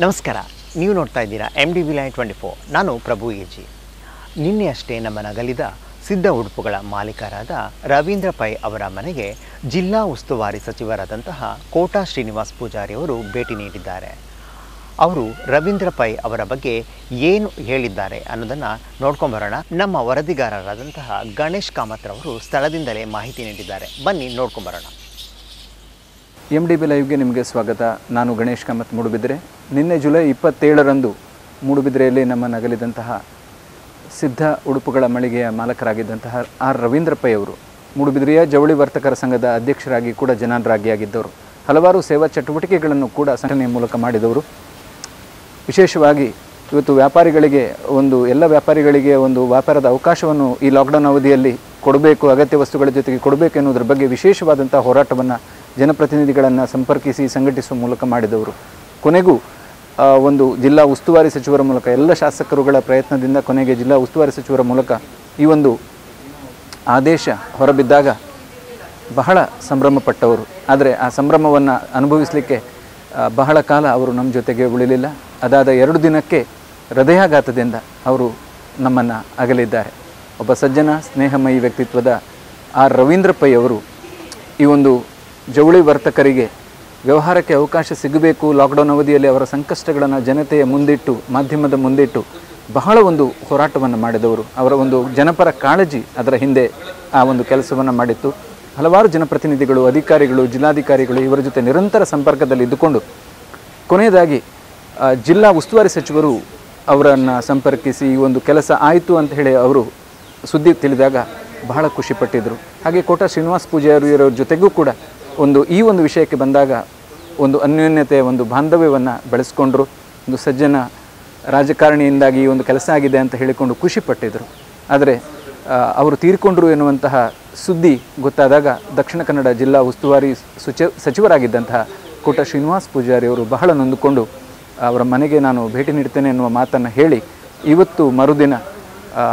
ನಮಸ್ಕಾರ ನೀವು ನೋಡ್ತಾ ಇದ್ದೀರಾ M D V line twenty four ನಾನು ಪ್ರಭು ಎಜಿ ನಿನ್ನೆ ಅಷ್ಟೇ ನಮ್ಮ ನಗಲಿದ ಸಿದ್ಧ ಉಡುಪುಗಳ ಮಾಲೀಕರಾದ ರವೀಂದ್ರ ಪೈ ಅವರ ಮನೆಗೆ ಜಿಲ್ಲಾ ಉಸ್ತುವಾರಿ ಸಚಿವರಾದಂತಹ ಕೋಟಾ ಶ್ರೀನಿವಾಸ್ ಪೂಜಾರಿ ಅವರು ಭೇಟಿ ನೀಡಿದ್ದಾರೆ ಅವರು ರವೀಂದ್ರ ಪೈ ಅವರ ಬಗ್ಗೆ ಏನು ಹೇಳಿದ್ದಾರೆ ಅನ್ನೋದನ್ನು ನೋಡ್ಕೊಂಬರೋಣ ನಮ್ಮ ವರದಿಗಾರರಾದಂತಹ ಗಣೇಶ್ ಕಾಮತ್ ರವರು ಸ್ಥಳದಿಂದಲೇ ಮಾಹಿತಿ ನೀಡಿದ್ದಾರೆ ಬನ್ನಿ ನೋಡ್ಕೊಂಬರೋಣ ಎಮ್ ಡಿ ಬಿ ಲೈವ್ಗೆ ನಿಮಗೆ ಸ್ವಾಗತ ನಾನು ಗಣೇಶ್ ಕಾಮತ್ ಮೂಡುಬಿದ್ರೆ ನಿನ್ನೆ ಜುಲೈ ಇಪ್ಪತ್ತೇಳರಂದು ಮೂಡುಬಿದ್ರೆಯಲ್ಲಿ ನಮ್ಮ ನಗಲಿದಂತಹ ಸಿದ್ಧ ಉಡುಪುಗಳ ಮಳಿಗೆಯ ಮಾಲಕರಾಗಿದ್ದಂತಹ ಆರ್ ರವೀಂದ್ರ ಪೈ ಅವರು ಮೂಡುಬಿದ್ರೆಯ ಜವಳಿ ವರ್ತಕರ ಸಂಘದ ಅಧ್ಯಕ್ಷರಾಗಿ ಕೂಡ ಜನಾನುರಾಗಿಯಾಗಿದ್ದವರು ಹಲವಾರು ಸೇವಾ ಚಟುವಟಿಕೆಗಳನ್ನು ಕೂಡ ಸಂಘಟನೆಯ ಮೂಲಕ ಮಾಡಿದವರು ವಿಶೇಷವಾಗಿ ಇವತ್ತು ವ್ಯಾಪಾರಿಗಳಿಗೆ ಒಂದು ಎಲ್ಲ ವ್ಯಾಪಾರಿಗಳಿಗೆ ಒಂದು ವ್ಯಾಪಾರದ ಅವಕಾಶವನ್ನು ಈ ಲಾಕ್ಡೌನ್ ಅವಧಿಯಲ್ಲಿ ಕೊಡಬೇಕು ಅಗತ್ಯ ವಸ್ತುಗಳ ಜೊತೆಗೆ ಕೊಡಬೇಕು ಎನ್ನುವುದರ ಬಗ್ಗೆ ವಿಶೇಷವಾದಂಥ ಹೋರಾಟವನ್ನು ಜನಪ್ರತಿನಿಧಿಗಳನ್ನು ಸಂಪರ್ಕಿಸಿ ಸಂಘಟಿಸುವ ಮೂಲಕ ಮಾಡಿದವರು ಕೊನೆಗೂ ಆ, ಒಂದು ಜಿಲ್ಲಾ ಉಸ್ತುವಾರಿ ಸಚಿವರ ಮೂಲಕ ಎಲ್ಲ ಶಾಸಕರುಗಳ ಪ್ರಯತ್ನದಿಂದ ಕೊನೆಗೆ ಜಿಲ್ಲಾ ಉಸ್ತುವಾರಿ ಸಚಿವರ ಮೂಲಕ ಈ ಒಂದು ಆದೇಶ ಹೊರಬಿದ್ದಾಗ ಬಹಳ ಸಂಭ್ರಮಪಟ್ಟವರು ಆದರೆ ಆ ಸಂಭ್ರಮವನ್ನು ಅನುಭವಿಸಲಿಕ್ಕೆ ಆ, ಬಹಳ ಕಾಲ ಅವರು ನಮ್ಮ ಜೊತೆಗೆ ಉಳಿಲಿಲ್ಲ ಅದಾದ ಎರಡು ದಿನಕ್ಕೆ ಹೃದಯಾಘಾತದಿಂದ ಅವರು ನಮ್ಮನ್ನು ಅಗಲಿದ್ದಾರೆ ಒಬ್ಬ ಸಜ್ಜನ ಸ್ನೇಹಮಯಿ ವ್ಯಕ್ತಿತ್ವದ ಆರ್ ರವೀಂದ್ರ ಪೈ ಅವರು ಈ ಒಂದು ಜವಳಿ ವರ್ತಕರಿಗೆ ವ್ಯವಹಾರಕ್ಕೆ ಅವಕಾಶ ಸಿಗಬೇಕು ಲಾಕ್ಡೌನ್ ಅವಧಿಯಲ್ಲಿ ಅವರ ಸಂಕಷ್ಟಗಳನ್ನು ಜನತೆಯ ಮುಂದಿಟ್ಟು ಮಾಧ್ಯಮದ ಮುಂದಿಟ್ಟು ಬಹಳ ಒಂದು ಹೋರಾಟವನ್ನು ಮಾಡಿದವರು ಅವರ ಒಂದು ಜನಪರ ಕಾಳಜಿ ಅದರ ಹಿಂದೆ ಆ ಒಂದು ಕೆಲಸವನ್ನು ಮಾಡಿತ್ತು ಹಲವಾರು ಜನಪ್ರತಿನಿಧಿಗಳು ಅಧಿಕಾರಿಗಳು ಜಿಲ್ಲಾಧಿಕಾರಿಗಳು ಇವರ ಜೊತೆ ನಿರಂತರ ಸಂಪರ್ಕದಲ್ಲಿ ಇದ್ದುಕೊಂಡು ಕೊನೆಯದಾಗಿ ಆ, ಜಿಲ್ಲಾ ಉಸ್ತುವಾರಿ ಸಚಿವರು ಅವರನ್ನು ಸಂಪರ್ಕಿಸಿ ಈ ಒಂದು ಕೆಲಸ ಆಯಿತು ಅಂತ ಹೇಳಿ ಅವರು ಸುದ್ದಿ ತಿಳಿದಾಗ ಬಹಳ ಖುಷಿಪಟ್ಟಿದ್ದರು ಹಾಗೆ ಕೋಟ ಶ್ರೀನಿವಾಸ್ ಪೂಜಾರಿಯವರ ಜೊತೆಗೂ ಕೂಡ ಒಂದು ಈ ಒಂದು ವಿಷಯಕ್ಕೆ ಬಂದಾಗ ಒಂದು ಅನ್ಯೋನ್ಯತೆ ಒಂದು ಬಾಂಧವ್ಯವನ್ನು ಬೆಳೆಸ್ಕೊಂಡ್ರು ಒಂದು ಸಜ್ಜನ ರಾಜಕಾರಣಿಯಿಂದಾಗಿ ಈ ಒಂದು ಕೆಲಸ ಆಗಿದೆ ಅಂತ ಹೇಳಿಕೊಂಡು ಖುಷಿಪಟ್ಟಿದ್ದರು ಆದರೆ ಆ, ಅವರು ತೀರಿಕೊಂಡ್ರು ಎನ್ನುವಂತಹ ಸುದ್ದಿ ಗೊತ್ತಾದಾಗ ದಕ್ಷಿಣ ಕನ್ನಡ ಜಿಲ್ಲಾ ಉಸ್ತುವಾರಿ ಸುಚ ಸಚಿವರಾಗಿದ್ದಂತಹ ಕೋಟ ಶ್ರೀನಿವಾಸ್ ಪೂಜಾರಿ ಅವರು ಬಹಳ ನೊಂದುಕೊಂಡು ಅವರ ಮನೆಗೆ ನಾನು ಭೇಟಿ ನೀಡ್ತೇನೆ ಎನ್ನುವ ಮಾತನ್ನು ಹೇಳಿ ಇವತ್ತು ಮರುದಿನ ಆ,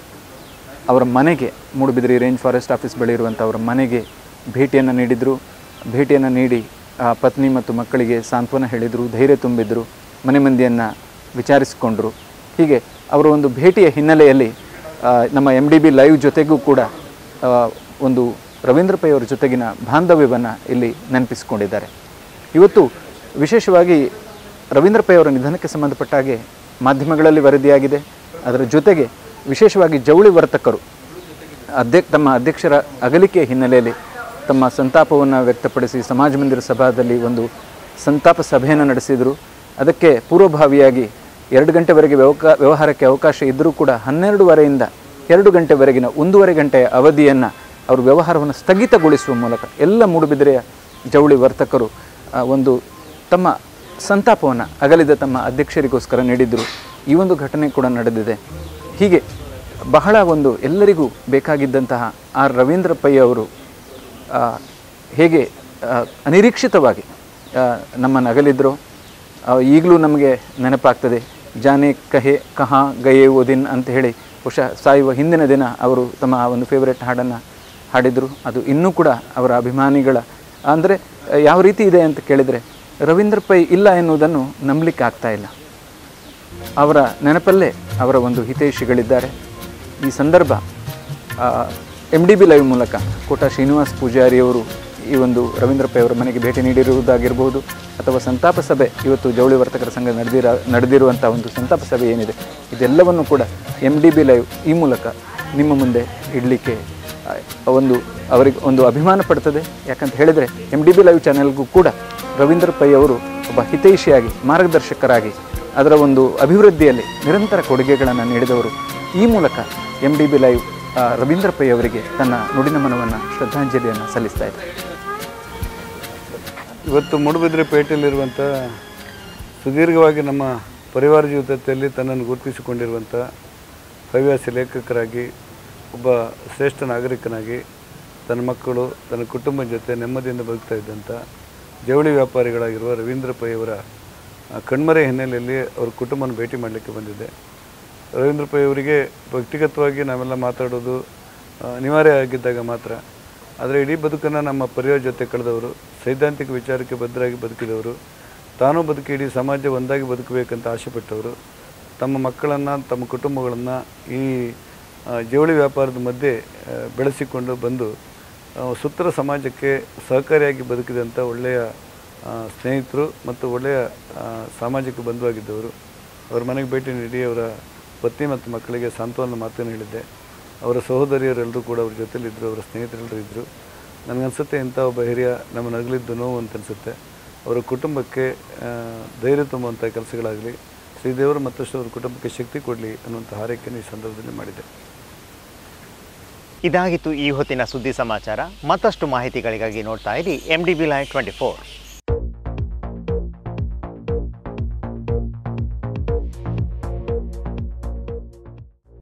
ಅವರ ಮನೆಗೆ ಮೂಡುಬಿದಿರೆ ರೇಂಜ್ ಫಾರೆಸ್ಟ್ ಆಫೀಸ್ ಬಳಿ ಇರುವಂಥ ಅವರ ಮನೆಗೆ ಭೇಟಿಯನ್ನು ನೀಡಿದರು ಭೇಟಿಯನ್ನು ನೀಡಿ ಆ ಪತ್ನಿ ಮತ್ತು ಮಕ್ಕಳಿಗೆ ಸಾಂತ್ವನ ಹೇಳಿದರು ಧೈರ್ಯ ತುಂಬಿದ್ರು ಮನೆ ಮಂದಿಯನ್ನು ವಿಚಾರಿಸಿಕೊಂಡ್ರು ಹೀಗೆ ಅವರ ಒಂದು ಭೇಟಿಯ ಹಿನ್ನೆಲೆಯಲ್ಲಿ ಆ, ನಮ್ಮ ಎಮ್ ಡಿ ಬಿ ಲೈವ್ ಜೊತೆಗೂ ಕೂಡ ಆ, ಒಂದು ರವೀಂದ್ರ ಪೈ ಅವರ ಜೊತೆಗಿನ ಬಾಂಧವ್ಯವನ್ನು ಇಲ್ಲಿ ನೆನಪಿಸಿಕೊಂಡಿದ್ದಾರೆ ಇವತ್ತು ವಿಶೇಷವಾಗಿ ರವೀಂದ್ರ ಪೈ ಅವರ ನಿಧನಕ್ಕೆ ಸಂಬಂಧಪಟ್ಟ ಹಾಗೆ ಮಾಧ್ಯಮಗಳಲ್ಲಿ ವರದಿಯಾಗಿದೆ ಅದರ ಜೊತೆಗೆ ವಿಶೇಷವಾಗಿ ಜವಳಿ ವರ್ತಕರು ಅಧ್ಯಕ್ಷ ತಮ್ಮ ಅಧ್ಯಕ್ಷರ ಅಗಲಿಕೆಯ ಹಿನ್ನೆಲೆಯಲ್ಲಿ ತಮ್ಮ ಸಂತಾಪವನ್ನು ವ್ಯಕ್ತಪಡಿಸಿ ಸಮಾಜ ಮಂದಿರ ಸಭಾದಲ್ಲಿ ಒಂದು ಸಂತಾಪ ಸಭೆಯನ್ನು ನಡೆಸಿದರು ಅದಕ್ಕೆ ಪೂರ್ವಭಾವಿಯಾಗಿ ಎರಡು ಗಂಟೆವರೆಗೆ ವ್ಯವಕ ವ್ಯವಹಾರಕ್ಕೆ ಅವಕಾಶ ಇದ್ದರೂ ಕೂಡ ಹನ್ನೆರಡುವರೆಯಿಂದ ಎರಡು ಗಂಟೆವರೆಗಿನ ಒಂದೂವರೆ ಗಂಟೆಯ ಅವಧಿಯನ್ನು ಅವರು ವ್ಯವಹಾರವನ್ನು ಸ್ಥಗಿತಗೊಳಿಸುವ ಮೂಲಕ ಎಲ್ಲ ಮೂಡುಬಿದಿರೆಯ ಜವಳಿ ವರ್ತಕರು ಆ, ಒಂದು ತಮ್ಮ ಸಂತಾಪವನ್ನು ಅಗಲಿದ ತಮ್ಮ ಅಧ್ಯಕ್ಷರಿಗೋಸ್ಕರ ನೀಡಿದ್ರು ಈ ಒಂದು ಘಟನೆ ಕೂಡ ನಡೆದಿದೆ ಹೀಗೆ ಬಹಳ ಒಂದು ಎಲ್ಲರಿಗೂ ಬೇಕಾಗಿದ್ದಂತಹ ಆರ್ ರವೀಂದ್ರ ಪೈ ಅವರು ಆ, ಹೇಗೆ ಆ, ಅನಿರೀಕ್ಷಿತವಾಗಿ ಆ, ನಮ್ಮನ್ನು ಅಗಲಿದ್ರು ಆ, ಈಗಲೂ ನಮಗೆ ನೆನಪಾಗ್ತದೆ ಜಾನೆ ಕಹೆ ಕಹಾ ಗಯೇ ಓ ದಿನ್ ಅಂತ ಹೇಳಿ ಬಹುಶಃ ಸಾಯುವ ಹಿಂದಿನ ದಿನ ಅವರು ತಮ್ಮ ಆ ಒಂದು ಫೇವರೆಟ್ ಹಾಡನ್ನು ಹಾಡಿದರು ಅದು ಇನ್ನೂ ಕೂಡ ಅವರ ಅಭಿಮಾನಿಗಳ ಅಂದರೆ ಯಾವ ರೀತಿ ಇದೆ ಅಂತ ಕೇಳಿದರೆ ರವೀಂದ್ರ ಪೈ ಇಲ್ಲ ಎನ್ನುವುದನ್ನು ನಂಬಲಿಕ್ಕೆ ಆಗ್ತಾ ಇಲ್ಲ ಅವರ ನೆನಪಲ್ಲೇ ಅವರ ಒಂದು ಹಿತೈಷಿಗಳಿದ್ದಾರೆ ಈ ಸಂದರ್ಭ ಎಮ್ ಡಿ ಬಿ ಲೈವ್ ಮೂಲಕ ಕೋಟ ಶ್ರೀನಿವಾಸ್ ಪೂಜಾರಿಯವರು ಈ ಒಂದು ರವೀಂದ್ರ ಪೈ ಅವರ ಮನೆಗೆ ಭೇಟಿ ನೀಡಿರುವುದಾಗಿರಬಹುದು ಅಥವಾ ಸಂತಾಪ ಸಭೆ ಇವತ್ತು ಜವಳಿ ವರ್ತಕರ ಸಂಘ ನಡೆದಿರ ನಡೆದಿರುವಂಥ ಒಂದು ಸಂತಾಪ ಸಭೆ ಏನಿದೆ ಇದೆಲ್ಲವನ್ನು ಕೂಡ ಎಮ್ ಡಿ ಬಿ ಲೈವ್ ಈ ಮೂಲಕ ನಿಮ್ಮ ಮುಂದೆ ಇಡಲಿಕ್ಕೆ ಆ, ಒಂದು ಅವರಿಗೆ ಒಂದು ಅಭಿಮಾನ ಪಡ್ತದೆ ಯಾಕಂತ ಹೇಳಿದರೆ ಎಮ್ ಡಿ ಬಿ ಲೈವ್ ಚಾನೆಲ್ಗೂ ಕೂಡ ರವೀಂದ್ರ ಪೈ ಅವರು ಒಬ್ಬ ಹಿತೈಷಿಯಾಗಿ ಮಾರ್ಗದರ್ಶಕರಾಗಿ ಅದರ ಒಂದು ಅಭಿವೃದ್ಧಿಯಲ್ಲಿ ನಿರಂತರ ಕೊಡುಗೆಗಳನ್ನು ನೀಡಿದವರು ಈ ಮೂಲಕ ಎಮ್ ಡಿ ಬಿ ಲೈವ್ ಆ, ರವೀಂದ್ರ ಪೈ ಅವರಿಗೆ ತನ್ನ ನುಡಿನಮನವನ್ನು ಶ್ರದ್ಧಾಂಜಲಿಯನ್ನು ಸಲ್ಲಿಸ್ತಾ ಇದೆ ಇವತ್ತು ಮೂಡುಬಿದ್ರೆ ಪೇಟೆಯಲ್ಲಿರುವಂಥ ಸುದೀರ್ಘವಾಗಿ ನಮ್ಮ ಪರಿವಾರ ಜೀವಿತದಲ್ಲಿ ತನ್ನನ್ನು ಗುರುತಿಸಿಕೊಂಡಿರುವಂಥ ಹವ್ಯಾಸಿ ಲೇಖಕರಾಗಿ ಒಬ್ಬ ಶ್ರೇಷ್ಠ ನಾಗರಿಕನಾಗಿ ತನ್ನ ಮಕ್ಕಳು ತನ್ನ ಕುಟುಂಬದ ಜೊತೆ ನೆಮ್ಮದಿಯಿಂದ ಬದುಕ್ತಾ ಇದ್ದಂಥ ಜವಳಿ ವ್ಯಾಪಾರಿಗಳಾಗಿರುವ ರವೀಂದ್ರ ಪೈ ಅವರ ಆ, ಕಣ್ಮರೆ ಹಿನ್ನೆಲೆಯಲ್ಲಿ ಅವ್ರ ಕುಟುಂಬನ ಭೇಟಿ ಮಾಡಲಿಕ್ಕೆ ಬಂದಿದ್ದೆ ರವೀಂದ್ರ ಪೈ ಅವರಿಗೆ ವ್ಯಕ್ತಿಗತವಾಗಿ ನಾವೆಲ್ಲ ಮಾತಾಡೋದು ಆ, ಅನಿವಾರ್ಯ ಆಗಿದ್ದಾಗ ಮಾತ್ರ ಆದರೆ ಇಡೀ ಬದುಕನ್ನು ನಮ್ಮ ಪರಿವಾರ ಜೊತೆ ಕಳೆದವರು ಸೈದ್ಧಾಂತಿಕ ವಿಚಾರಕ್ಕೆ ಬದ್ಧರಾಗಿ ಬದುಕಿದವರು ತಾನೂ ಬದುಕಿ ಇಡೀ ಸಮಾಜ ಒಂದಾಗಿ ಬದುಕಬೇಕಂತ ಆಸೆಪಟ್ಟವರು ತಮ್ಮ ಮಕ್ಕಳನ್ನು ತಮ್ಮ ಕುಟುಂಬಗಳನ್ನು ಈ ಆ, ಜವಳಿ ವ್ಯಾಪಾರದ ಮಧ್ಯೆ ಆ, ಬೆಳೆಸಿಕೊಂಡು ಬಂದು ಆ, ಸುತ್ತರ ಸಮಾಜಕ್ಕೆ ಸಹಕಾರಿಯಾಗಿ ಬದುಕಿದಂಥ ಒಳ್ಳೆಯ ಆ, ಸ್ನೇಹಿತರು ಮತ್ತು ಒಳ್ಳೆಯ ಆ, ಸಾಮಾಜಿಕ ಬಂಧುವಾಗಿದ್ದವರು ಅವರ ಮನೆಗೆ ಭೇಟಿ ನೀಡಿ ಅವರ ಪತ್ನಿ ಮತ್ತು ಮಕ್ಕಳಿಗೆ ಸಾಂತ್ವನ ಮಾತನ್ನು ಹೇಳಿದ್ದೆ ಅವರ ಸಹೋದರಿಯರೆಲ್ಲರೂ ಕೂಡ ಅವ್ರ ಜೊತೆಲಿದ್ದರು ಅವರ ಸ್ನೇಹಿತರೆಲ್ಲರೂ ಇದ್ದರು ನನಗನ್ಸುತ್ತೆ ಇಂಥ ಒಬ್ಬ ಹಿರಿಯ ನಮ್ಮ ನಗಲಿದ್ದು ನೋವು ಅಂತ ಅನಿಸುತ್ತೆ ಅವರ ಕುಟುಂಬಕ್ಕೆ ಆ, ಧೈರ್ಯ ತುಂಬುವಂಥ ಕೆಲಸಗಳಾಗಲಿ ಶ್ರೀದೇವರು ಮತ್ತಷ್ಟು ಅವರ ಕುಟುಂಬಕ್ಕೆ ಶಕ್ತಿ ಕೊಡಲಿ ಅನ್ನುವಂಥ ಹಾರೈಕೆಯನ್ನು ಈ ಸಂದರ್ಭದಲ್ಲಿ ಮಾಡಿದೆ ಇದಾಗಿತ್ತು ಈ ಹೊತ್ತಿನ ಸುದ್ದಿ ಸಮಾಚಾರ ಮತ್ತಷ್ಟು ಮಾಹಿತಿಗಳಿಗಾಗಿ ನೋಡ್ತಾ ಇರಿ M D B live twenty four